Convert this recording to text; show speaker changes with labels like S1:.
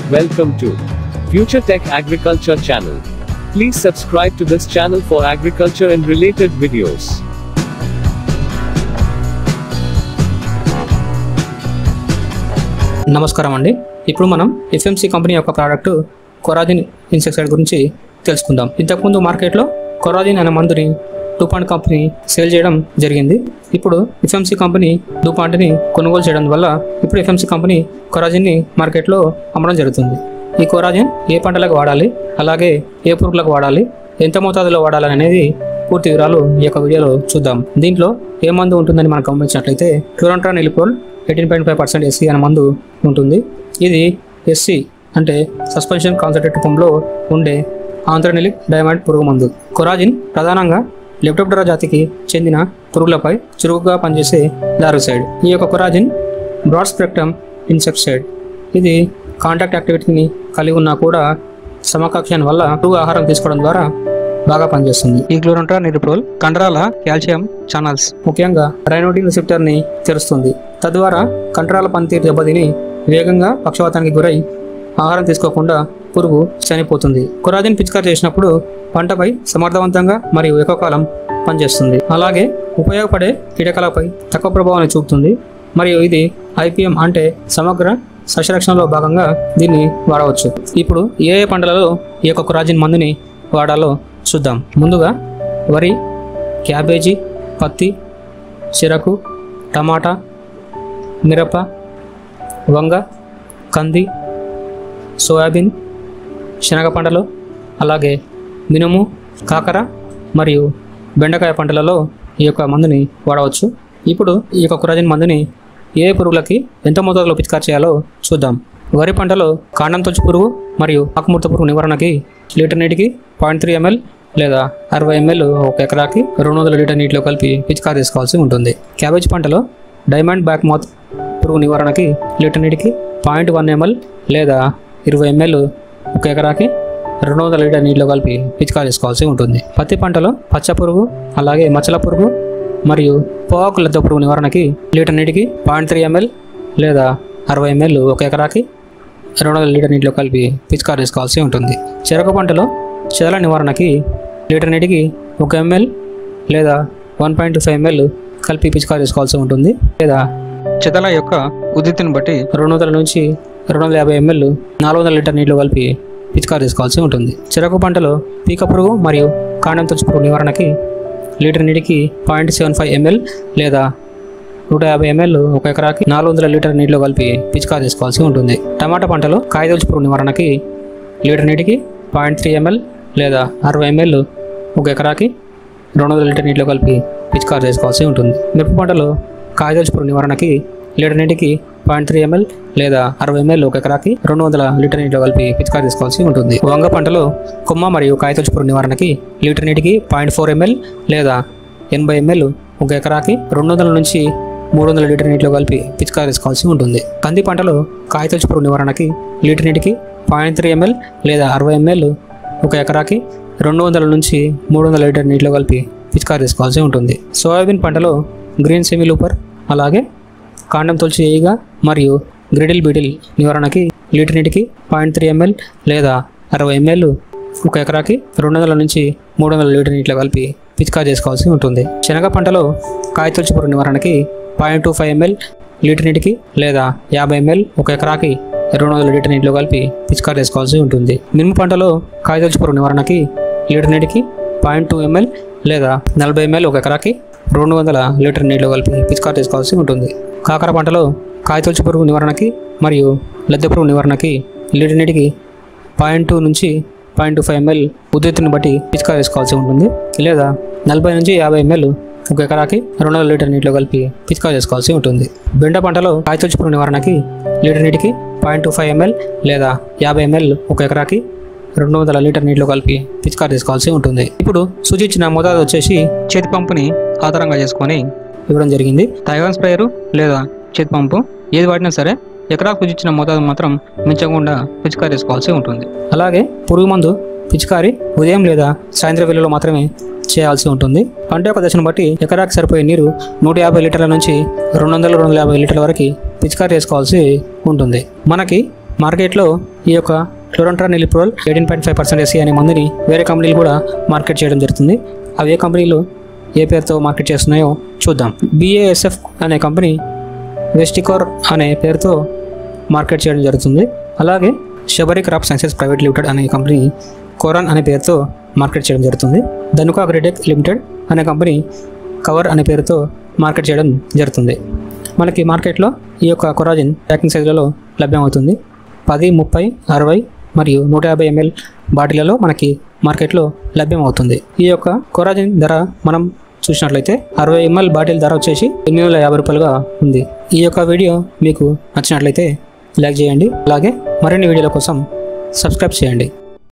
S1: Welcome to Future Tech Agriculture channel. Please subscribe to this channel for agriculture and related videos.
S2: నమస్కారం అండి ఇప్పుడు మనం FMC company యొక్క product Coragen insecticide గురించి తెలుసుకుందాం ఇంతకుముందు మార్కెట్లో కొరాజిన్ అనే మందుని డూపాంట్ కంపెనీ సేల్ చేయడం జరిగింది ఇప్పుడు ఎఫ్ఎంసి కంపెనీ డూపాంట్ని కొనుగోలు చేయడం వల్ల ఇప్పుడు ఎఫ్ఎంసి కంపెనీ కొరాజిన్ని మార్కెట్లో అమ్మడం జరుగుతుంది ఈ కొరాజిన్ ఏ పంటలకు వాడాలి అలాగే ఏ పురుగులకు వాడాలి ఎంత మోతాదులో వాడాలి అనేది పూర్తి వివరాలు ఈ యొక్క వీడియోలో చూద్దాం దీంట్లో ఏ మందు ఉంటుందని మనం గమనించినట్లయితే chlorantraniliprole eighteen point five percent SC అనే మందు ఉంటుంది ఇది ఎస్సీ అంటే సస్పెన్షన్ కాన్సన్ట్రేట్ రూపంలో ఉండే ఆంథ్రనిలిక్ డైమండ్ పురుగు మందు కొరాజిన్ ప్రధానంగా లెప్టోప్టరా జాతికి చెందిన పురుగులపై చురుకుగా పనిచేసే లారుసైడ్ ఈ యొక్క కొరాజిన్ బ్రాడ్ స్పెక్ట్రమ్ ఇన్సెక్సైడ్ ఇది కాంటాక్ట్ యాక్టివిటీని కలిగి ఉన్నా కూడా సమకక్షణ వల్ల పురుగు ఆహారం తీసుకోవడం ద్వారా బాగా పనిచేస్తుంది ఈ క్లోరంట్రా నిరుప్రోల్ కండరాల కాల్షియం ఛానల్స్ ముఖ్యంగా రైనోడిన్ రిసెప్టర్ ని తెరుస్తుంది తద్వారా కండరాల పనితీరు దెబ్బతిని వేగంగా పక్షవాతానికి గురై ఆహారం తీసుకోకుండా పురుగు చనిపోతుంది కొరాజిన్ పిచికారి చేసినప్పుడు పంటపై సమర్థవంతంగా మరియు ఎక్కువ కాలం పనిచేస్తుంది అలాగే ఉపయోగపడే కీటకాలపై తక్కువ ప్రభావాన్ని చూపుతుంది మరియు ఇది ఐపీఎం అంటే సమగ్ర సస్యరక్షణలో భాగంగా దీన్ని వాడవచ్చు ఇప్పుడు ఏ ఏ పంటలలో ఈ యొక్క కొరాజిన్ మందుని వాడాలో చూద్దాం ముందుగా వరి క్యాబేజీ పత్తి చెరకు టమాటా మిరప వంగ కంది సోయాబీన్ శనగ పంటలు అలాగే మినుము కాకర మరియు బెండకాయ పంటలలో ఈ యొక్క మందుని వాడవచ్చు ఇప్పుడు ఈ యొక్క కురాజిన్ మందుని ఏ పురుగులకి ఎంత మోతాదులో పిచికారి చేయాలో చూద్దాం వరి పంటలో కాండం తొచ్చు పురుగు మరియు ఆకుముడత పురుగు నివారణకి లీటర్ నీటికి పాయింట్ త్రీ ఎంఎల్ లేదా అరవై ఎంఎల్ ఒక ఎకరాకి రెండు వందల లీటర్ నీటిలో కలిపి పిచికారి తీసుకోవాల్సి ఉంటుంది క్యాబేజ్ పంటలో డైమండ్ బ్యాక్ మౌత్ పురుగు నివారణకి లీటర్ నీటికి పాయింట్ వన్ ఎంఎల్ లేదా ఇరవై ఎంఎల్ ఒక ఎకరాకి రెండు వందల లీటర్ నీటిలో కలిపి పిచికారి చేసుకోవాల్సి ఉంటుంది పత్తి పంటలో పచ్చ పురుగు అలాగే మచ్చల పురుగు మరియు పోవాకు లద్ద పురుగు నివారణకి లీటర్ నీటికి పాయింట్ త్రీ ఎంఎల్ లేదా అరవై ఎంఎల్ ఒక ఎకరాకి రెండు వందల లీటర్ నీటిలో కలిపి పిచికారి చేసుకోవాల్సి ఉంటుంది చెరకు పంటలో చెదల నివారణకి లీటర్ నీటికి ఒక ఎంఎల్ లేదా వన్ పాయింట్ ఫైవ్ ఎంఎల్ కలిపి పిచికారి చేసుకోవాల్సి ఉంటుంది లేదా చెదల యొక్క ఉద్దితిని బట్టి రెండు వందల నుంచి రెండు వందల యాభై ఎంఎల్ నాలుగు వందల లీటర్ నీటిలో కలిపి పిచికారి తీసుకోవాల్సి ఉంటుంది చెరకు పంటలో పీక పురుగు మరియు కాండం తొచ్చు పురుగు నివారణకి లీటర్ నీటికి పాయింట్ సెవెన్ ఫైవ్ ఎంఎల్ లేదా నూట యాభై ఎంఎల్ ఒక ఎకరాకి నాలుగు వందల లీటర్ నీటిలో కలిపి పిచికారి తీసుకోవాల్సి ఉంటుంది టమాటా పంటలో కాయదొలుచు పురుగు నివారణకి లీటర్ నీటికి పాయింట్ త్రీ ఎంఎల్ లేదా అరవై ఎంఎల్ ఒక ఎకరాకి రెండు వందల లీటర్ నీటిలో కలిపి పిచికారి చేసుకోవాల్సి ఉంటుంది మిరప పంటలో కాయదొలుచు పురుగు నివారణకి లీటర్ నీటికి పాయింట్ త్రీ ఎంఎల్ లేదా అరవై ఎంఎల్ ఒక ఎకరాకి రెండు వందల లీటర్ నీటిలో కలిపి పిచికారి తీసుకోవాల్సి ఉంటుంది వంగ పంటలో కొమ్మ మరియు కాయతొచ్చు పురుగు నివారణకి లీటర్ నీటికి పాయింట్ ఫోర్ ఎంఎల్ లేదా ఎనభై ఎంఎల్ ఒక ఎకరాకి రెండు వందల నుంచి మూడు వందల లీటర్ నీటిలో కలిపి పిచికారి తీసుకోవాల్సి ఉంటుంది కంది పంటలో కాయతొచ్చు పురుగు నివారణకి లీటర్ నీటికి పాయింట్ త్రీ ఎంఎల్ లేదా అరవై ఎంఎల్ ఒక ఎకరాకి రెండు వందల నుంచి మూడు వందల లీటర్ నీటిలో కలిపి పిచికారి తీసుకోవాల్సి ఉంటుంది సోయాబీన్ పంటలో గ్రీన్ సెమీ లూపర్ అలాగే కాండం తొలిచి ఏయిగా మరియు గ్రిడిల్ బీటిల్ నివారణకి లీటర్ నీటికి పాయింట్ త్రీ ఎంఎల్ లేదా అరవై ఎంఎల్ ఒక ఎకరాకి రెండు వందల నుంచి మూడు వందల లీటర్ నీటిలో కలిపి పిచికారి చేసుకోవాల్సి ఉంటుంది శనగ పంటలో కాయతొలిచి పురుగు నివారణకి point two five ML litre నీటికి లేదా యాభై ఎంఎల్ ఒక ఎకరాకి రెండు వందల లీటర్ నీటిలో కలిపి పిచికారి చేసుకోవాల్సి ఉంటుంది మినుము పంటలో కాయతొలిచి పురుగు నివారణకి లీటర్ నీటికి పాయింట్ టూ ఎంఎల్ లేదా నలభై ఎంఎల్ ఒక ఎకరాకి రెండు వందల లీటర్ నీటిలో కలిపి పిచికారి తీసుకోవాల్సి ఉంటుంది కాకర పంటలో కాయతొలుచు పురుగు నివారణకి మరియు లద్దె పురుగు నివారణకి లీటర్ నీటికి పాయింట్ టూ నుంచి పాయింట్ టూ ఫైవ్ ఎంఎల్ ఉద్యుత్తుని బట్టి పిచికారి వేసుకోవాల్సి ఉంటుంది లేదా నలభై నుంచి యాభై ఎంఎల్ ఒక ఎకరాకి రెండు వందల లీటర్ నీటిలో కలిపి పిచికారి చేసుకోవాల్సి ఉంటుంది బెండ పంటలో కాయతొలుచు పురుగు నివారణకి లీటర్ నీటికి పాయింట్ టూ ఫైవ్ ఎంఎల్ లేదా యాభై ఎంఎల్ ఒక ఎకరాకి రెండు వందల లీటర్ నీటిలో కలిపి పిచికారి తీసుకోవాల్సి ఉంటుంది ఇప్పుడు సూచించిన మోతాదు వచ్చేసి చేతి పంపుని ఆధారంగా చేసుకొని ఇవ్వడం జరిగింది తైవాన్ స్ప్రేయరు లేదా చేతి పంపు ఏది వాడినా సరే ఎకరాకు సూచించిన మోతాదు మాత్రం మించకుండా పిచికారి చేసుకోవాల్సి ఉంటుంది అలాగే పురుగు మందు పిచికారి ఉదయం లేదా సాయంత్రం వేళలో మాత్రమే చేయాల్సి ఉంటుంది పంట యొక్క దశను బట్టి ఎకరాకి సరిపోయే నీరు నూట యాభై లీటర్ల నుంచి రెండు వందల రెండు వందల యాభై లీటర్ల వరకు పిచికారి చేసుకోవాల్సి ఉంటుంది మనకి మార్కెట్లో ఈ యొక్క chlorantraniliprole eighteen point five percent SC అనే మందుని వేరే కంపెనీలు కూడా మార్కెట్ చేయడం జరుగుతుంది అవి ఏ కంపెనీలు ఏ పేరుతో మార్కెట్ చేస్తున్నాయో చూద్దాం బిఏఎస్ఎఫ్ అనే కంపెనీ వెస్టికోర్ అనే పేరుతో మార్కెట్ చేయడం జరుగుతుంది అలాగే Sabari crop sciences private limited అనే కంపెనీ కోరాన్ అనే పేరుతో మార్కెట్ చేయడం జరుగుతుంది ధనుక అగ్రిటెక్ లిమిటెడ్ అనే కంపెనీ కవర్ అనే పేరుతో మార్కెట్ చేయడం జరుగుతుంది మనకి మార్కెట్లో ఈ యొక్క కొరాజిన్ ప్యాకింగ్ సైజులలో లభ్యమవుతుంది పది ముప్పై అరవై మరియు నూట యాభై ఎంఎల్ బాటిళ్లలో మనకి మార్కెట్లో లభ్యమవుతుంది ఈ యొక్క కొరాజిన్ ధర మనం చూసినట్లయితే అరవై ఎంఎల్ బాటిల్ ధర వచ్చేసి ఎనిమిది వందల యాభై రూపాయలుగా ఉంది ఈ యొక్క వీడియో మీకు నచ్చినట్లయితే లైక్ చేయండి అలాగే మరిన్ని వీడియోల కోసం సబ్స్క్రైబ్ చేయండి